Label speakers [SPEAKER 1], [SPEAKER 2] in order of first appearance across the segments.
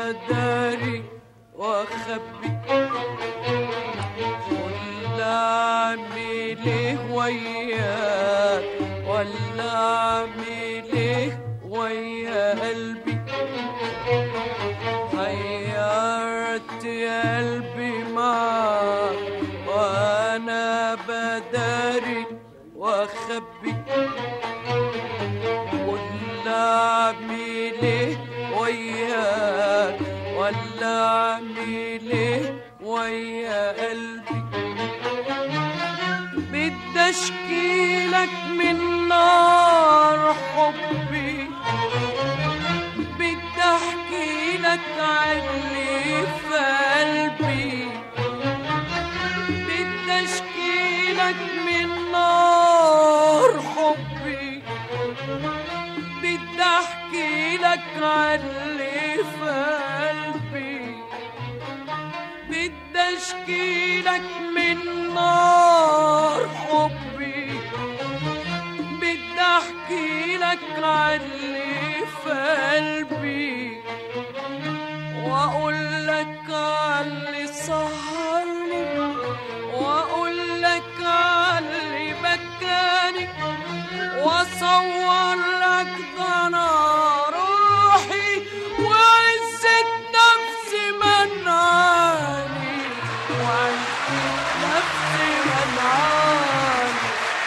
[SPEAKER 1] بداري واخبي ولا اعمل ايه وياك ولا اعمل ايه ويا قلبي حيرت يا قلبي معاك وانا بداري واخبي ولا اعمل ايه وياك ولا اعمل ايه ويا قلبي بدي اشكيلك من نار حبي بدي احكي لك عني في قلبي بدي اشكي لك من نار حبي بدي احكي لك عني في قلبي بدي اشكي لك من نار حبي بدي احكي لك عني في قلبي واقول لك علي سهرني واقول لك علي بكاني واصور لك ضنا روحي وعزة نفسي منعاني وعزة نفسي منعاني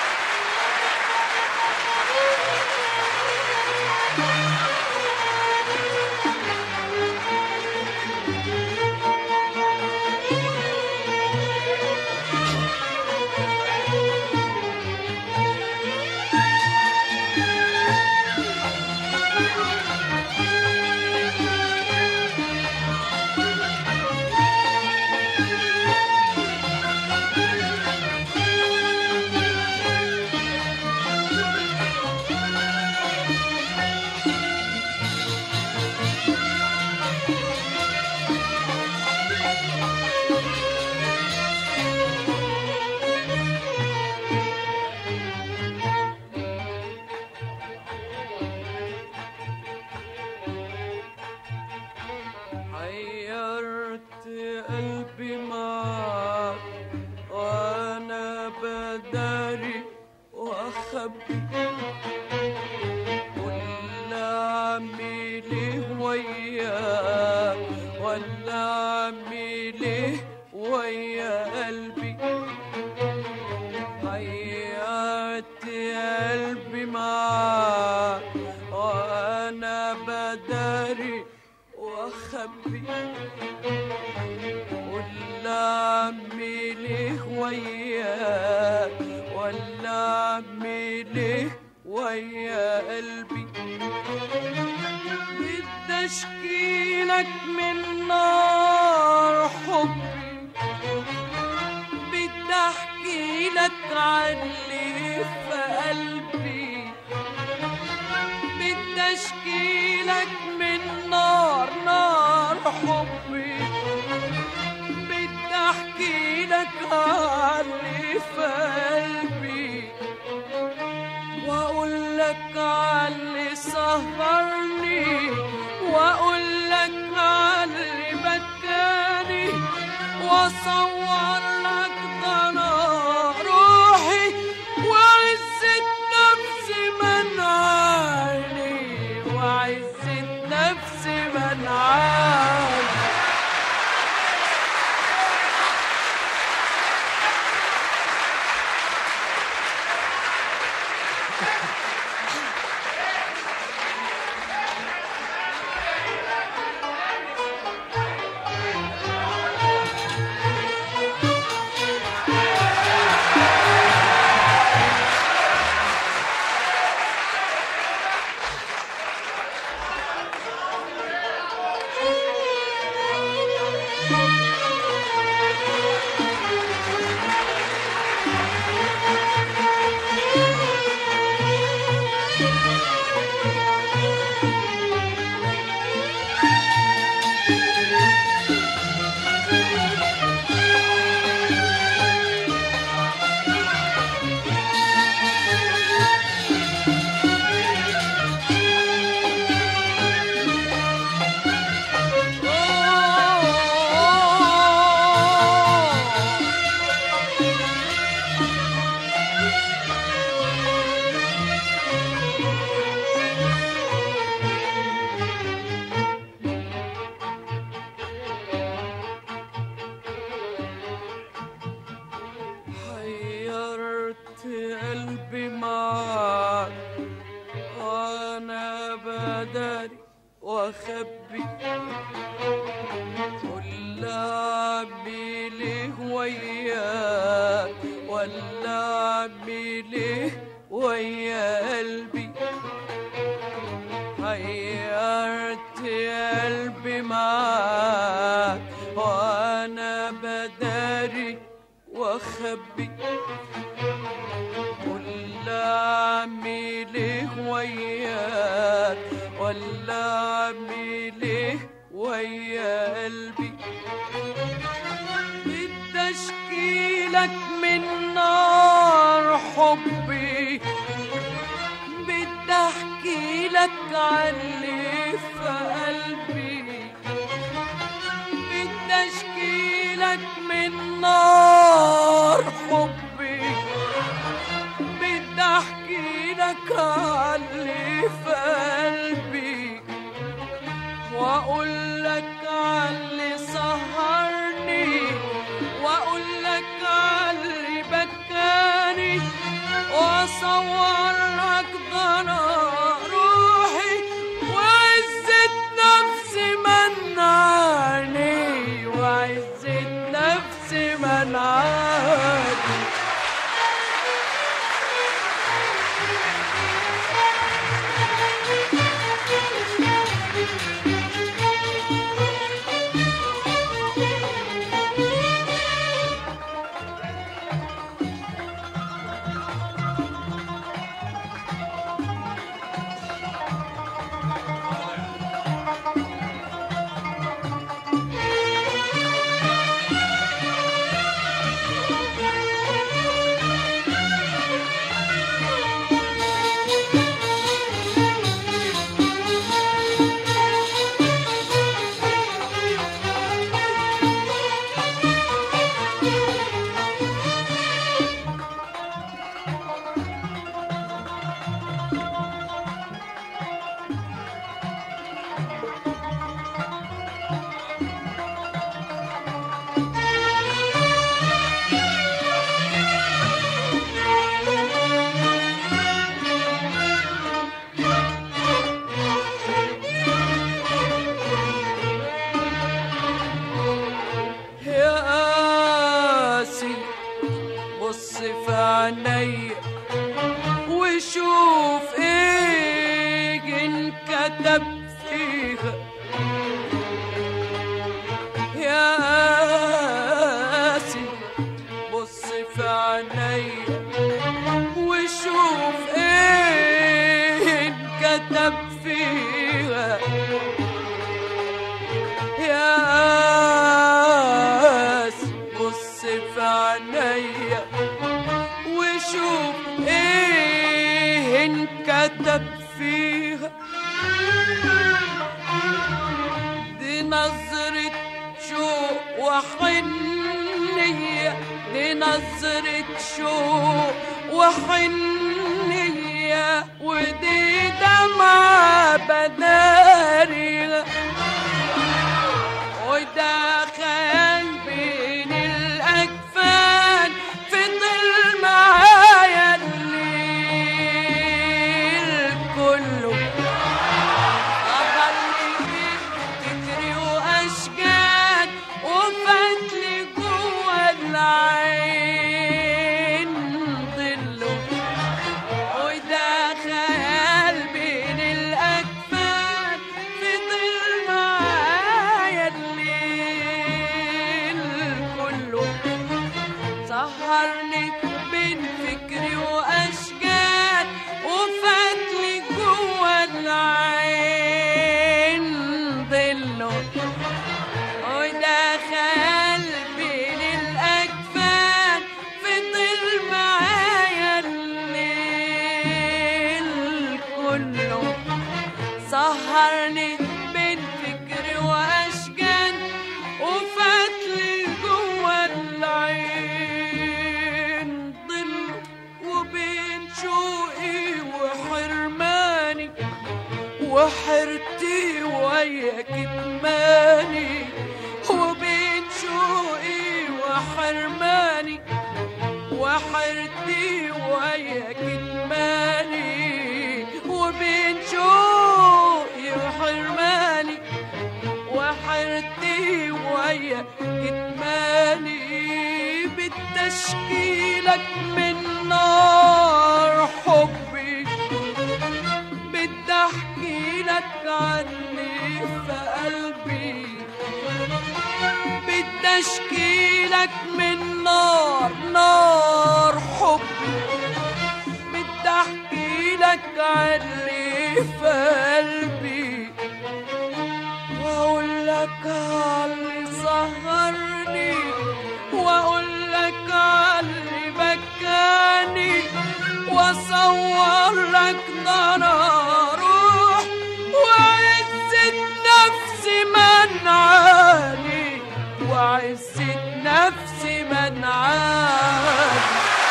[SPEAKER 1] حيرت قلبي معاك وانا بداري واخبي ولا اعمل ايه وياك ولا اعمل ايه ويا قلبي حيرت قلبي معاك وانا بداري واخبي ولا اعمل ايه وياك ولا اعمل ايه ويا قلبي بدي اشكي لك من نار حبي بدي احكي لك عني في قلبي بدي اشكي لك من نار نار حبي بدي احكي لك عني في قلبي واقول لك علي سهرني واقول لك علي بكاني واصور لك ضنا روحي وعزة نفسي منعاني وعزة نفسي منعاني ولا اعمل ايه ويا قلبي حيرت يا قلبي معاك وانا بداري واخبي ولا اعمل ايه وياك ولا اعمل ايه ويا قلبي بدي اشكيلك من نار حبي بدي احكي لك عاللي في قلبي بدي اشكي لك من نار حبي بدي احكي لك عاللي في قلبي واقول لك عاللي سهرني واقول لك عاللي بكاني واصور لك ضنا روحي وعزة نفسي منعني وعزة نفسي منعني يا قاسي بص في عيني وشوف ايه انكتب فيها يا قاسي بص في عيني وشوف ايه انكتب فيها يا قاس بص في عينيا وشوف ايه انكتب فيها دي نظرة شوق وحنية دي نظرة شوق وحنية ودي دمعة بداري وده خيال بين الأكفان فضل معايا الليل كله أخلي تجري وأشجان وفتلي جوا العين ضله وده خيال بين الأكفان فضل معايا الليل كله سهرني بين فكري وأشجان وفاتلي جوا العين ضله وده خيال بين الأكفان فضل معايا الليل كله سهرني بين فكري وأشجان وفاتلي جوا العين ضل وبين شوقي وحرماني وحرتي ويا كتماني وبين شوقي وحرماني وحرتي ويا كتماني وبين شوقي وحرماني وحرتي ويا كتماني بدي اشكيلك من نار حبي بدي احكي لك عني في قلبي بدي اشكي لك من نار نار حبي بدي احكي لك عني في قلبي واقول لك علي سهرني واقول لك علي بكاني واصور لك ضنا روح وعزة نفسي منعاني وعزة نفسي منعاني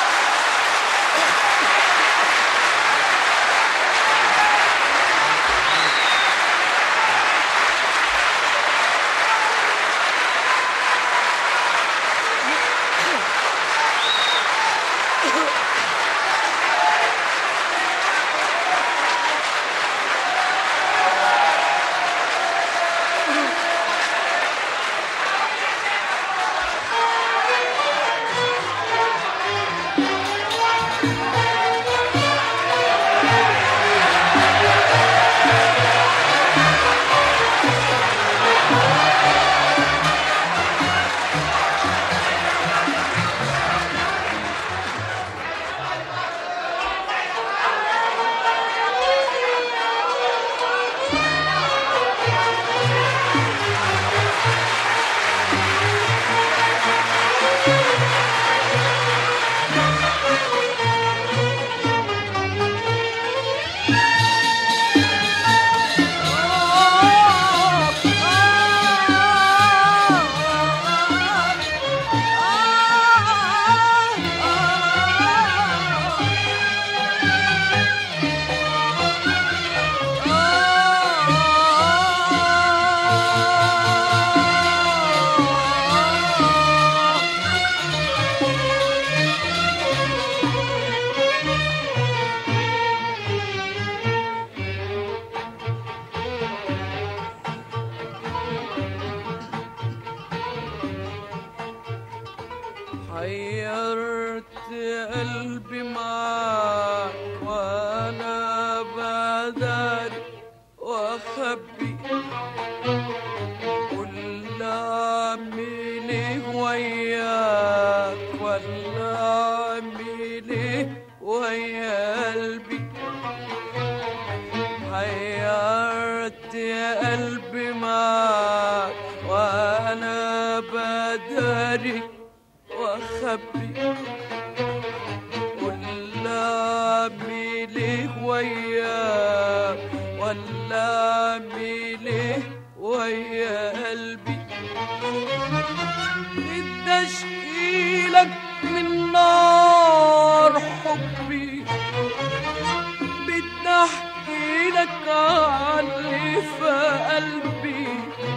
[SPEAKER 1] حيرت قلبي معاك وانا بداري واخبي قول اعمل ايه وياك ولا اعمل ايه ويا قلبي حيرت قلبي معاك وانا بداري واخبي ولا اعمل ايه وياك ولا اعمل ايه ويا قلبي بدي اشكيلك من نار حبي بدي احكي لك عني في قلبي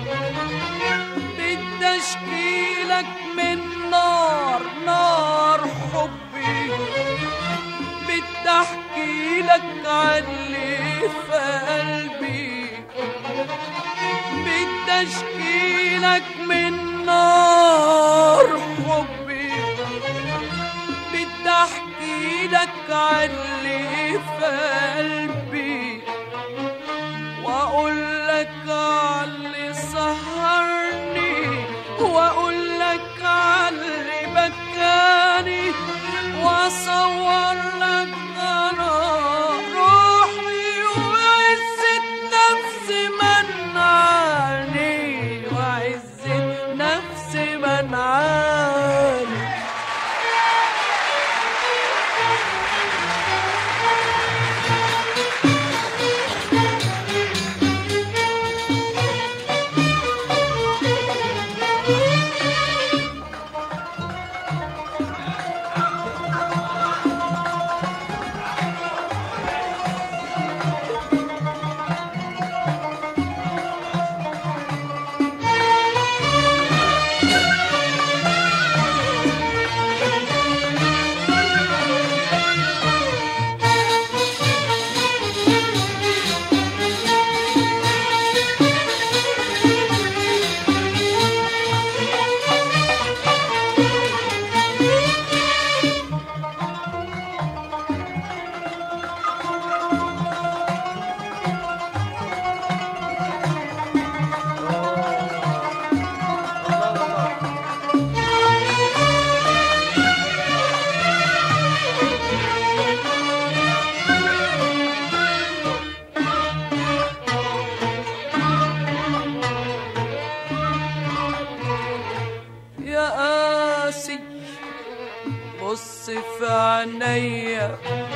[SPEAKER 1] بدي اشكي لك من نار نار حبي بدي احكي لك عني في قلبي بدي اشكي لك من نار حبي بدي احكي لك عني في قلبي واقول لك علي سهرني واقول لك علي بكاني واصور لك انا روحي وعزة نفسي منعاني وعزة نفسي منعاني بص في عينيا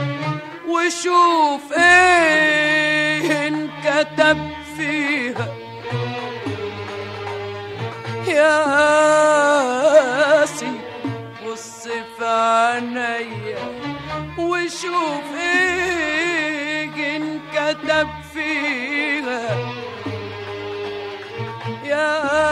[SPEAKER 1] وشوف ايه انكتب فيها يا قاسي بص في عينيا وشوف ايه انكتب فيها يا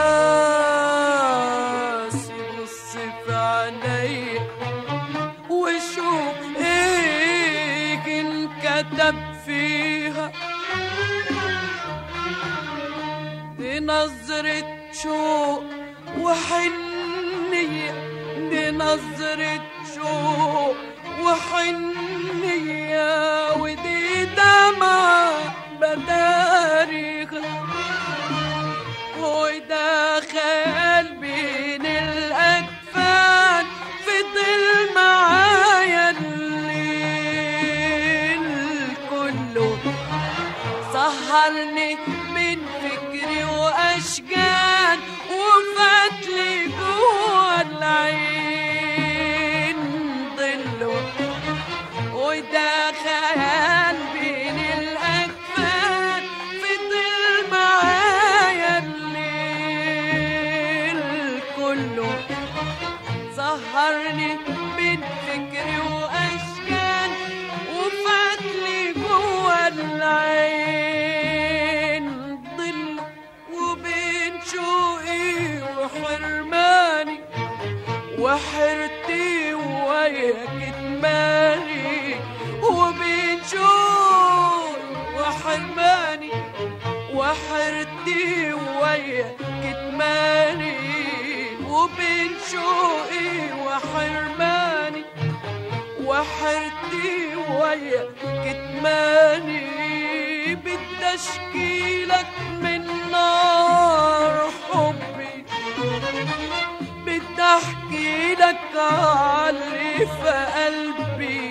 [SPEAKER 1] قاسي بص في عينيا وشوف ايه انكتب فيها دي نظرة شوق وحنية دي نظرة شوق وحنية ودي دمعة بداريها وده خيال بين الأكفان فضل معايا الليل كله سهرني من فكري وأشجان وفتلي جوا العين ضله وده خيال بين الأكفان فضل معايا الليل كله سهرني بين فكري وأشكال وفاتلي جوا العين ضل وبين شوقي وحرماني وحرتي ويا كتماني وبين شوقي وحرماني وحرتي ويا كتماني وبين شوقي وحرماني وحرتي ويا كتماني بدي اشكيلك من نار حبي بدي احكي لك عاللي في قلبي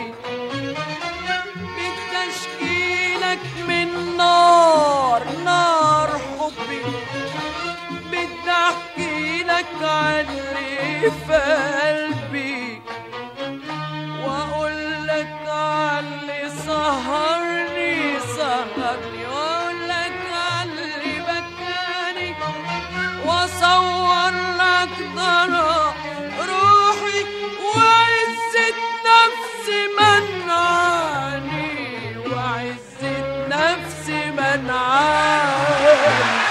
[SPEAKER 1] بدي اشكيلك من نار نار حبي بدي احكي لك عاللي في قلبي واقول لك عاللي سهرني سهرني واقول لك عاللي بكاني واصور لك ضرا روحي وعزة نفسي منعاني وعزة نفسي منعاني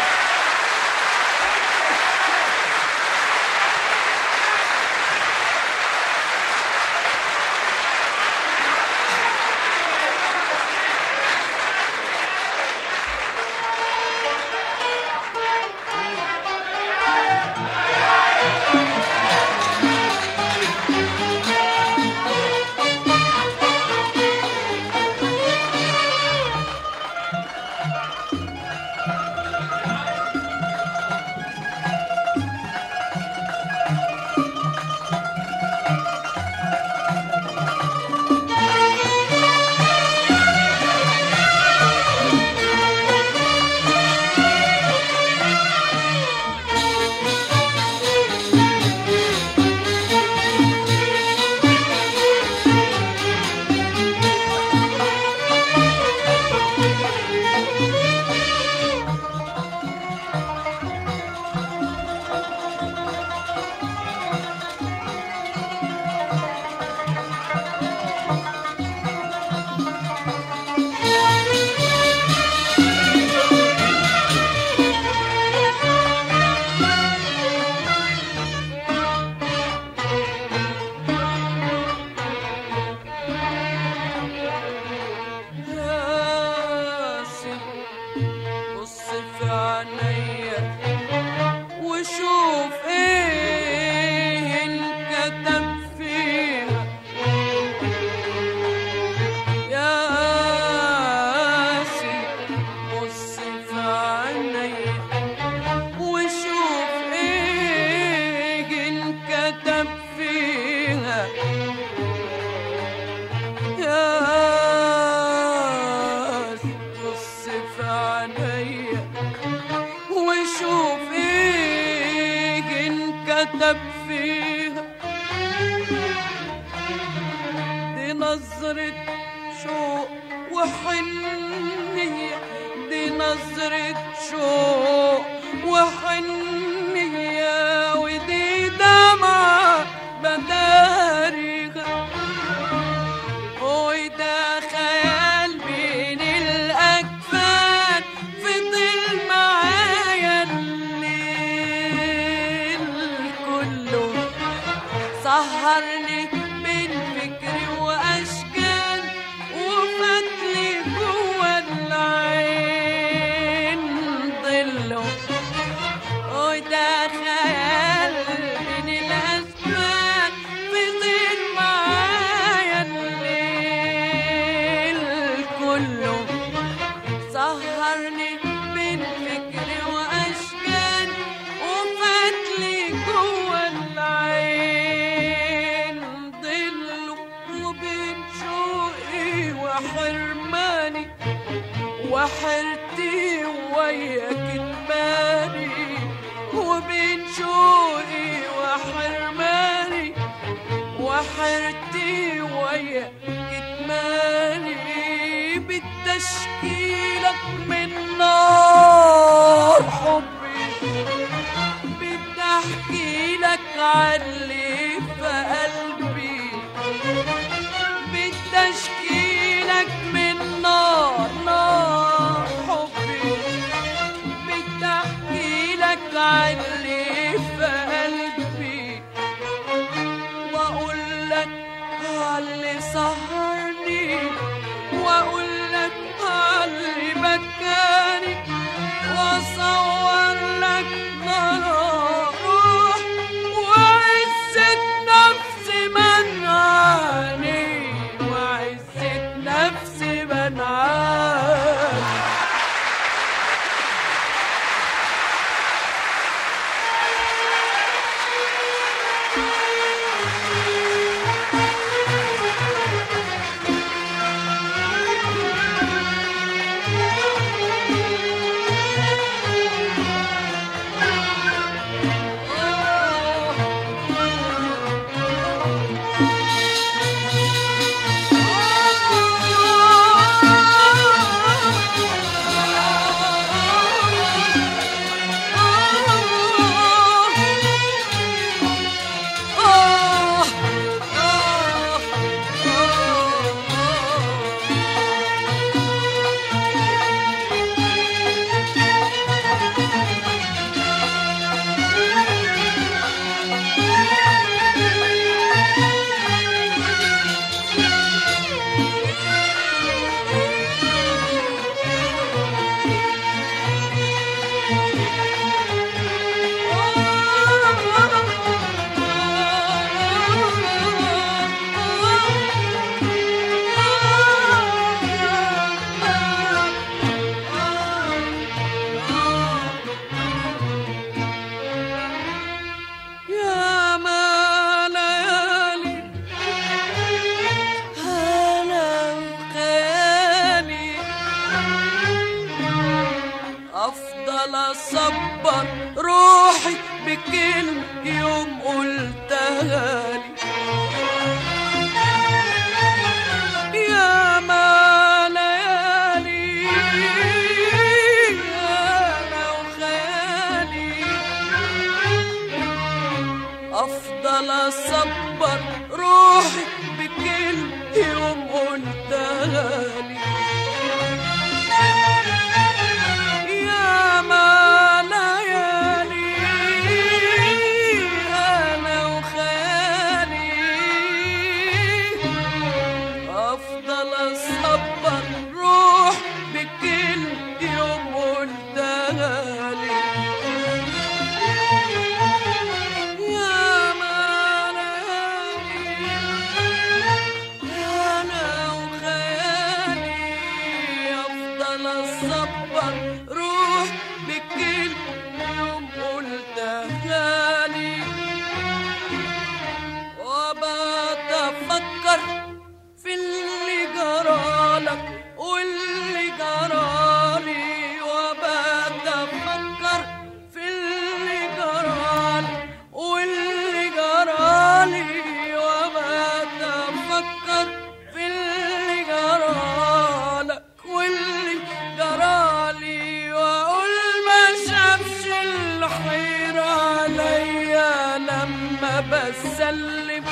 [SPEAKER 1] ياسي بص في عينيا وشوف ايه انكتب فيها ياسي بص في عينيا وشوف ايه انكتب فيها يا بص في عينيا وشوف ايه انكتب فيها نظرة شوق وحنية دي نظرة شوق وحنية ودي دمعة بدارغة وده خيال بين الأكفان فضل معايا الليل كله سهرني بين فكري واشكال وفتلي جوا العين ضله وده خيال بين الاسماء فضل معايا الليل كله سهرني بين فكري واشكال وفتلي جوا العين ضله وبين شوقي وحرماني وحرتي ويا كتماني وبين شوقي وحرماني وحرتي ويا كتماني بالتشكيلك من نار حبي بدي احكي لك عاللي في قلبي بدي اشكي لك من نار نار حبي بدي احكي لك عاللي في قلبي واقول لك عاللي سهرني واقول لك عاللي بكاني واصور لك روح وعزة نفسي منعاني وعزة نفسي منعاني يا ما ليالي هلا وخيالي افضل اصبر روحي بكلمة يوم قلتها لي يا ما ليالي هلا وخيالي افضل اصبر روحي بكلمة يوم قلتها لي يا ما ليالي انا وخيالي افضل اصبر روح بكلمة يوم قلتها لي يا ما ليالي أنا وخيالي أفضل أصبر روح بكل يوم قلتها لي وبقى أفكر في اللي جرالك واللي جرالي وبقى أفكر في اللي جرالك واللي جرالي وبقى أفكر في اللي لما بسلم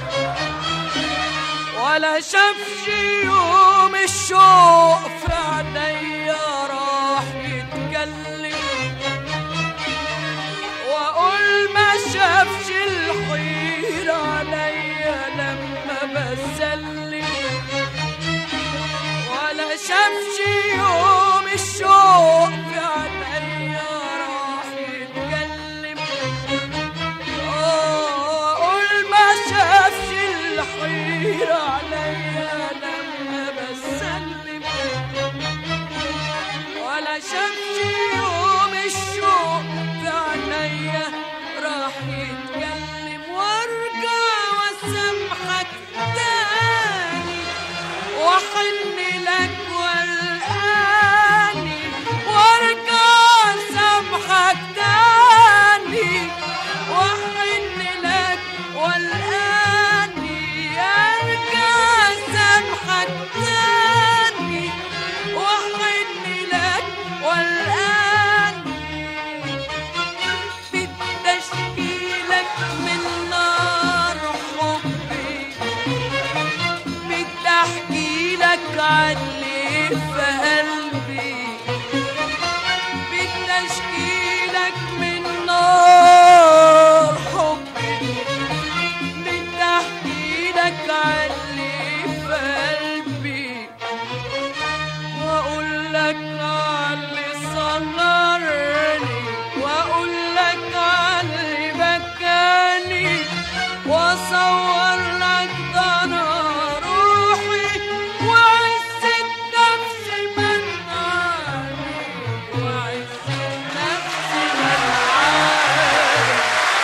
[SPEAKER 1] ولا شافش يوم الشوق في عينيا راح يتكلم واقول ما شافش الحيرة عليا لما بسلم ولا شافش يوم الشوق في عينيا راح يتكلم اقول ما شافش الحيرة عليا لما بسلم ولا شافش يوم الشوق في عينيا راح يتكلم وارجع واسامحك تاني واحن لك والاني وارجع سامحك تاني واحن لك والاني ارجع سامحك تاني واحن لك والاني بدي اشكيلك من نار حبي بدي احكي لك عن اللي في قلبي بدي اشكي لك من نار حبي بدي احكي لك عن اللي في قلبي واقول لك عن اللي صغرني واقول لك عن اللي بكاني واصور لك ضنا روحي وعزة نفسي منعاني وعزة نفسي منعاني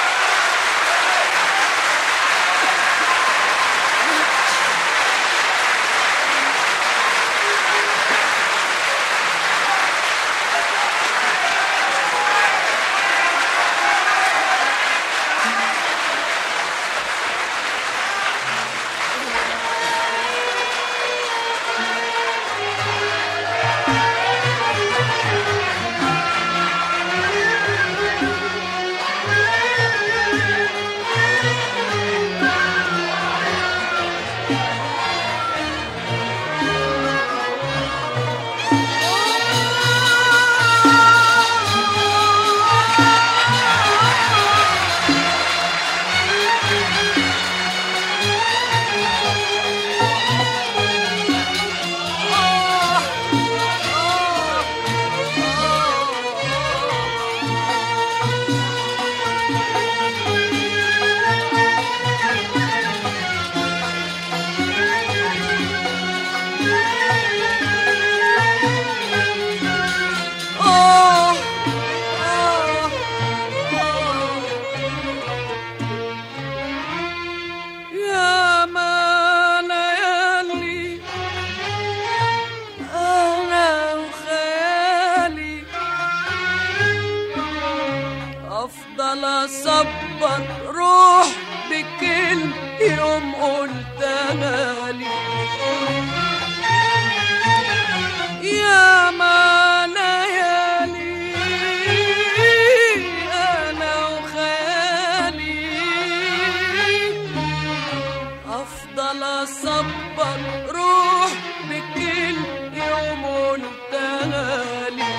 [SPEAKER 1] آه آه يا ما ليالي أنا وخيالي أفضل أصبر روح بكل يوم قلتها لي يا ما ليالي أنا وخيالي أفضل أصبر روح بكل يوم قلتها لي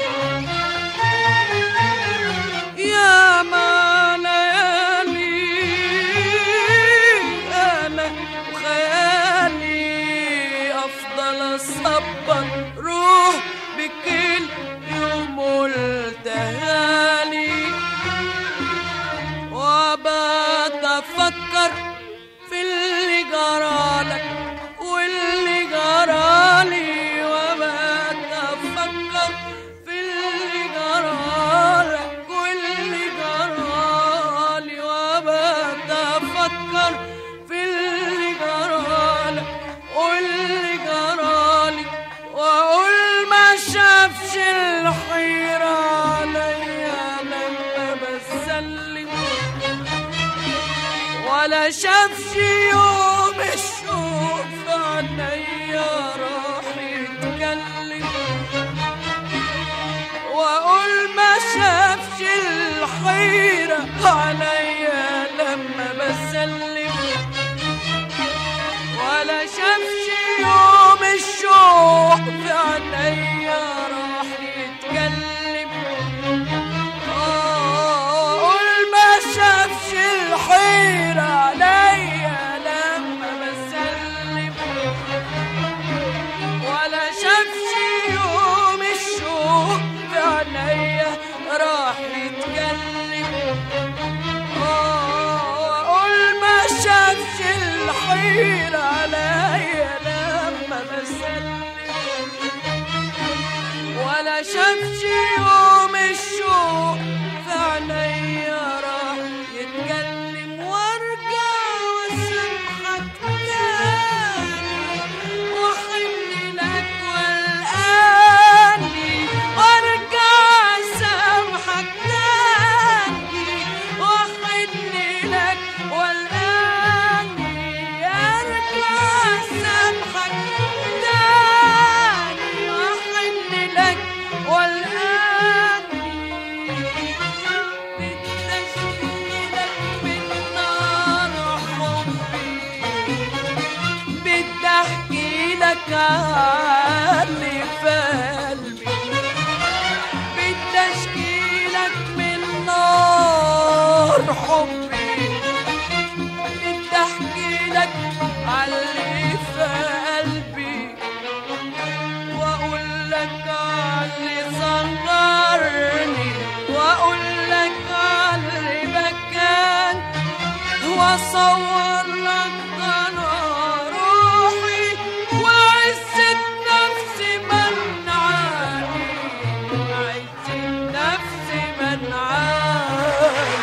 [SPEAKER 1] يا ما ليالي أنا وخيالي أفضل أصبر روح بكل يوم قلتها لي وبات أفكر في اللي جرالك واللي جرالي وبات أفكر في اللي جرالك واللي جرالي وبات أفكر في اللي جرالك واللي جرالي وأقول ما شافش الحيرة عليا لما بسلم ولا شافش يوم الشوق في عينيا راح يتكلم واقول ما شافش الحيرة عليا لما اللي في قلبي بالتشكيلك من نار حبي بدي احكي لك عاللي في قلبي واقول لك عاللي صغرني واقول لك عاللي بكاني واصور لك ضنا روحي وعزة نفسي منعاني عزة نفسي منعاني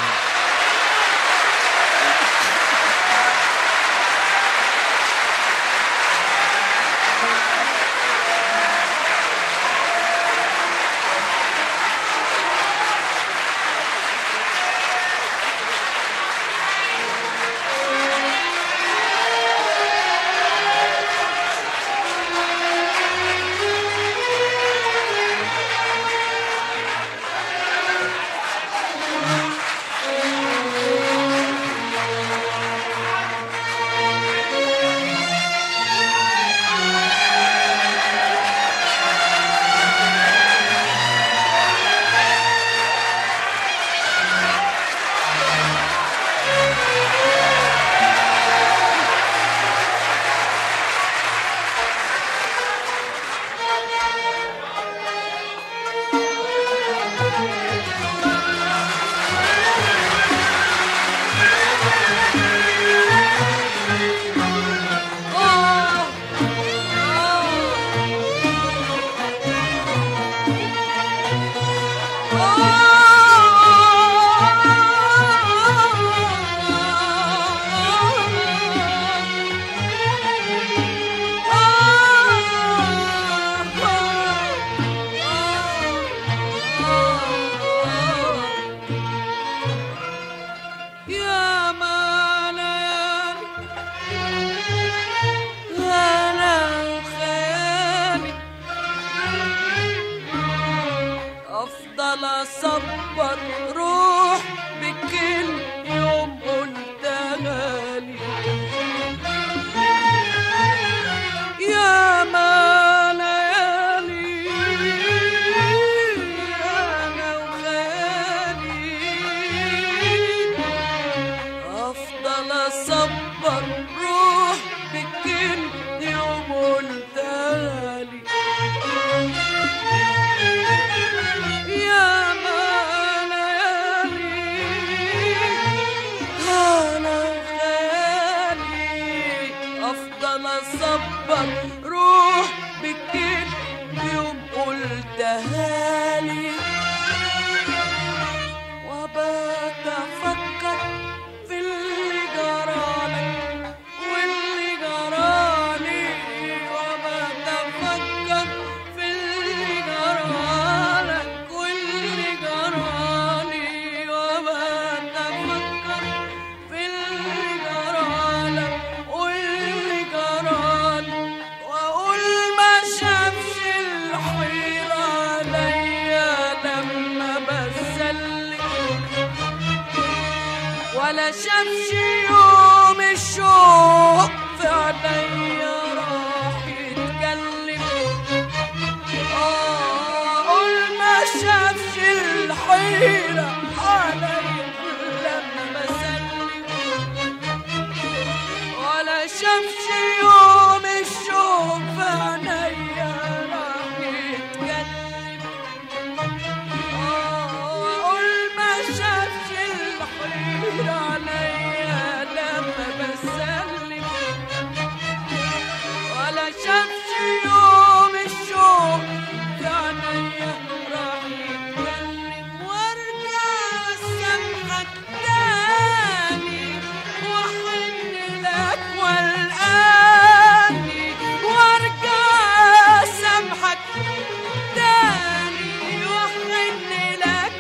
[SPEAKER 1] آه يا ما ليالي أنا وخيالي أفضل أصبر روح بكل يوم قلتها لي يا ما ليالي أنا وخيالي أفضل أصبر روح بكل يوم قلتالي يا ما ليالي أنا وخيالي أفضل أصبر روح بكل يوم قلتهالي وبات أفكر في اللي جرالك واللي جرالي وبات أفكر في اللي جرالك واللي جرالي وبات أفكر في اللي جرالك واللي جرالي وأقول ما شافش الحيرة عليا لما بسلك ولا شافش يوم الشوق في عينيا راح يتكلم آه، قول ما شافش الحيرة عليا لما بسلم ولا شافش يوم الشوق في عينيا راح يتكلم أقول ما شافش الحيرة عليا لما بسلم ولا شافش يوم الشوق في عينيا راح يتكلم وارجع سامحك تاني واحن لك والقاني وارجع سامحك تاني واحن لك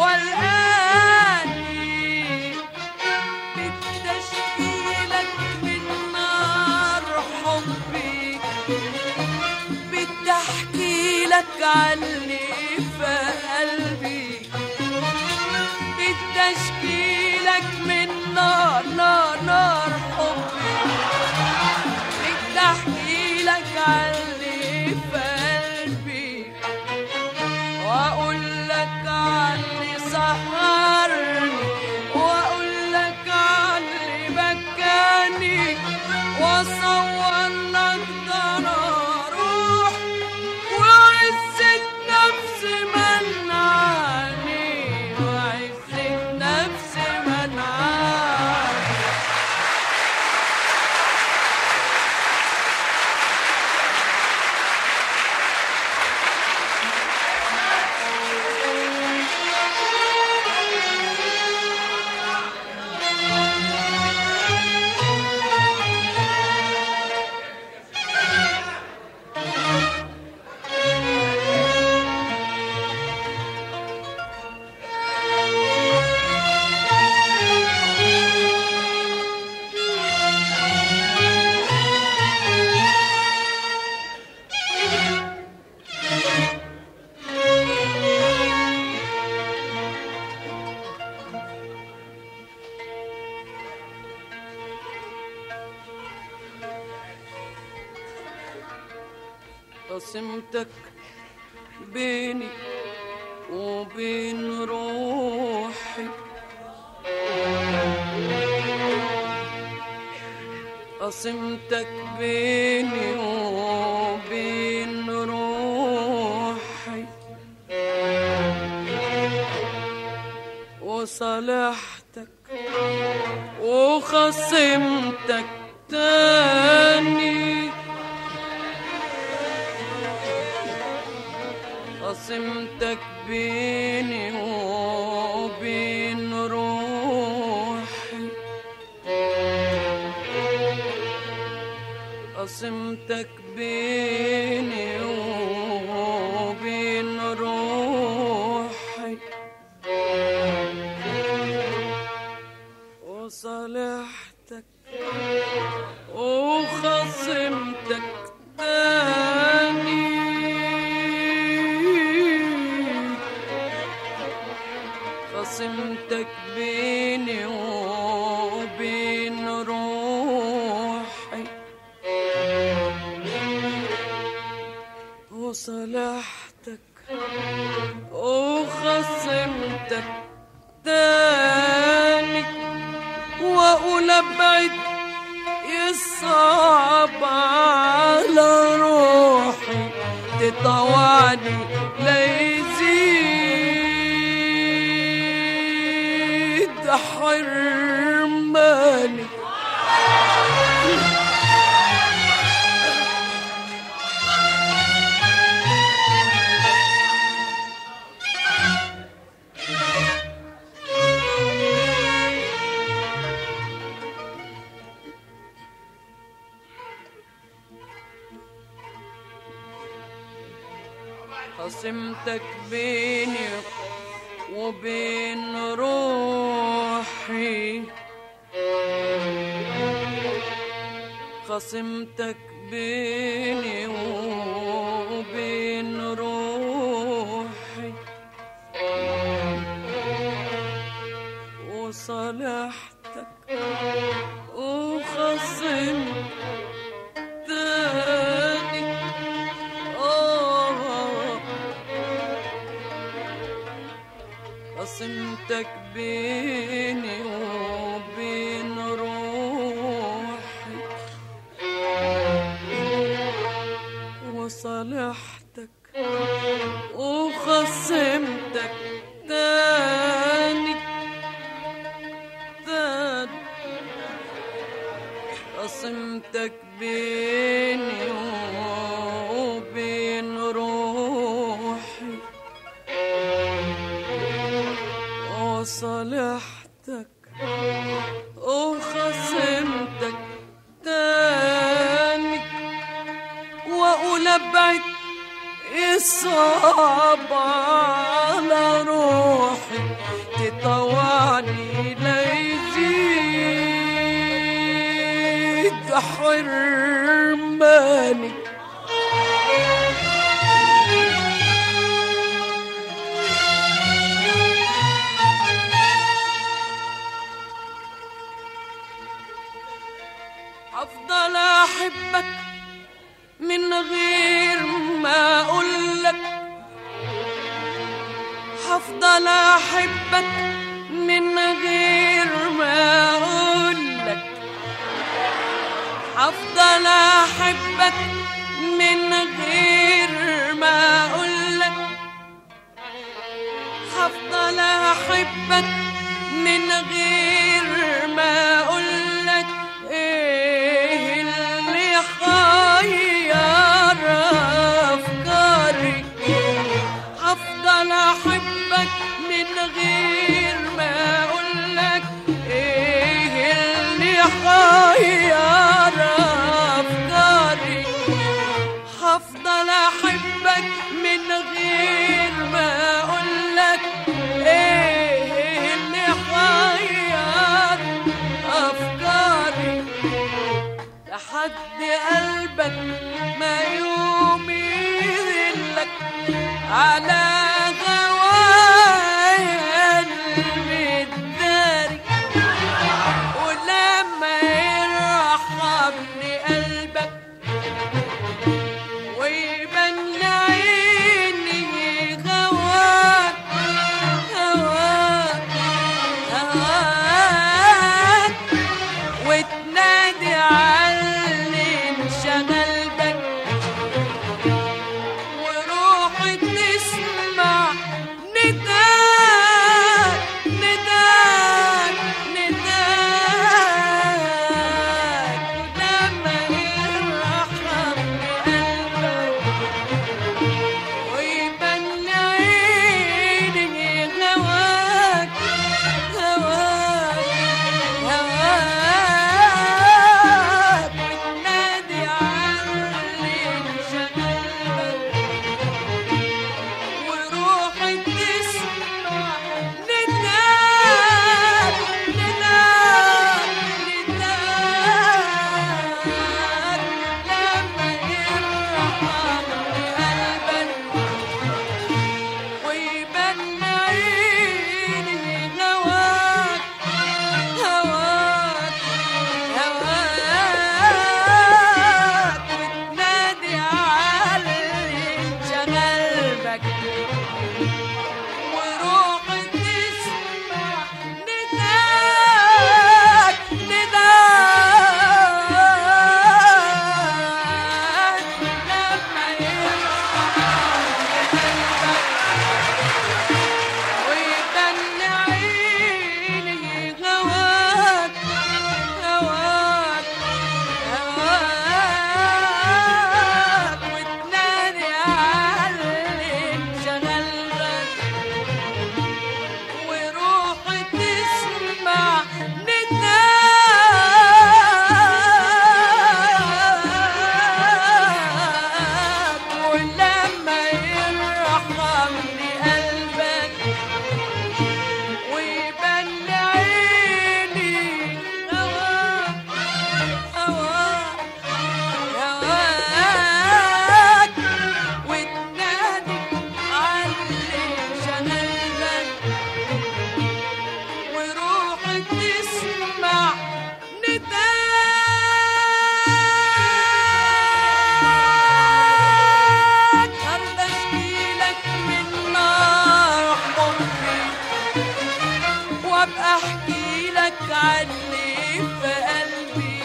[SPEAKER 1] والقاني بتشكيلك من نار حبي بدي احكي لك عني في قلبي بدي اشكي لك من نار نار نار حبي بدي احكي لك عني واصور اقدر اروح وعزة نفسي منعاني وعزة نفسي منعاني قسمتك بيني وبين روحي قسمتك بيني وبين روحي وصالحتك وخصمتك تاني قسمتك بيني وبين روحي قسمتك بيني وبين روحي وصالحتك وخصمتك تاني خصمتك بيني وبين روحي وصلحتك وخصمتك تاني واقول ابعد يصعب على روحي تطوعني ليزيد حرماني قسمتك بيني وبين روحي قسمتك بيني وبين روحي وصالحتك وخصمت تاني آه قسمتك بيني وبين روحي وصالحتك وخصمتك تاني تاني قسمتك بيني وبين روحي وصالحتك وخصمتك تاني واقول ابعد الصعب على روحي تطوعني ليزيد حرماني افضل احبك من غير ما اقولك هفضل احبك من غير ما اقولك هفضل قلبك ما يوم يذلك على هوايا المداري ولما يرحمني قلبك ويبان لعيني هواك هواك هواك وتنادي علي انشغل بك وروحي تسمع نداك نداك نداك ولما يرحمني قلبك ويبان لعيني هواك هواك هواك وتنادي علي انشغل وروحي تسمع نداك نداك نداك لما يرحمني قلبك ويبان عيني هواك هواك هواك وتنادي علي انشغل بك وروحي تسمع نداك نداك لما يرحمني قلبك ويبان عيني هواك هواك هواك وتنادي علي انشغل بك وروحي تسمع نداك ولما يرحمني قلبك ويبان عيني هواك هواك هواك وتنادي علي شغلك وروحي تسمع نداك أرضى أشكيلك من نار حبي وابقى احكي لك عني في قلبي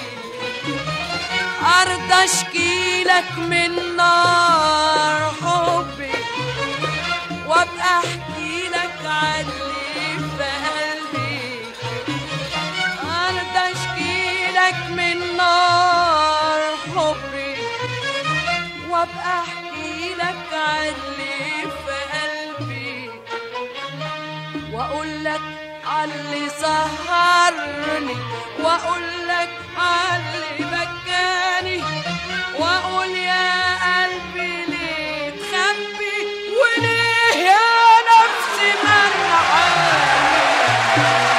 [SPEAKER 1] ارضى اشكي لك من نار حبي وابقى احكي لك عني في قلبي ارضى اشكي لك من نار حبي وابقى احكي لك عني في قلبي واقول لك علي سهرني واقول لك علي بكاني واقول يا قلبي ليه تخبي وليه يا نفسي منعاني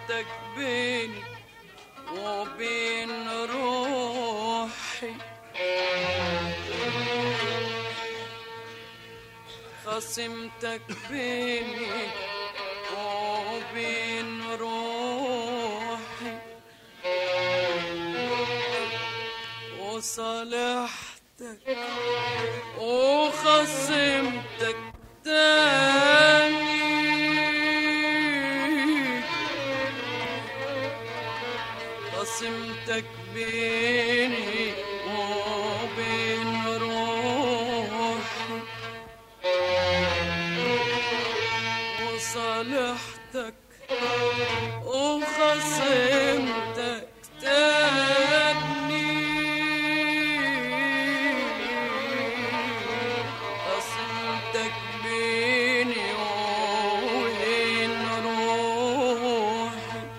[SPEAKER 1] خصمتك بيني وبين روحي خصمتك بيني وبين روحي وصالحتك وخصمتك تاني خصمتك بيني وبين روحي وصالحتك وخصمتك تاني خصمتك بيني وبين روحي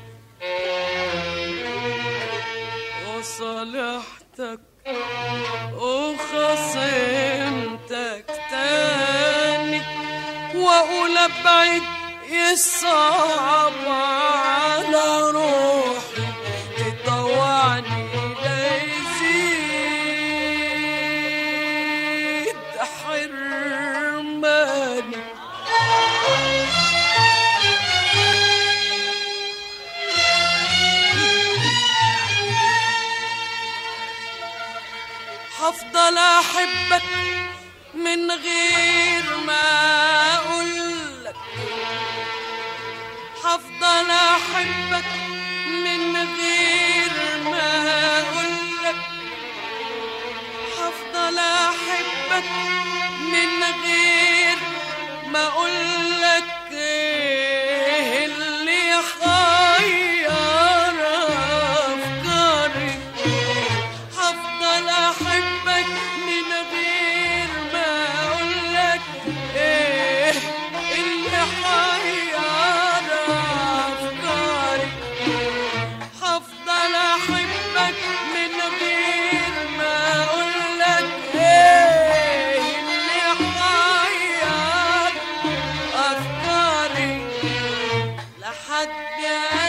[SPEAKER 1] وصالحتك وخصمتك تاني واقول ابعد يصعب على روحي تطوعني ليزيد حرماني هفضل احبك من غير ما اقولك هفضل احبك من غير ما اقولك هفضل احبك من غير ما اقولك إيه اللي حير افكاري هفضل احبك من غير ما اقولك ايه اللي حير افكاري هفضل احبك من غير ما اقولك ايه اللي حير افكاري لحد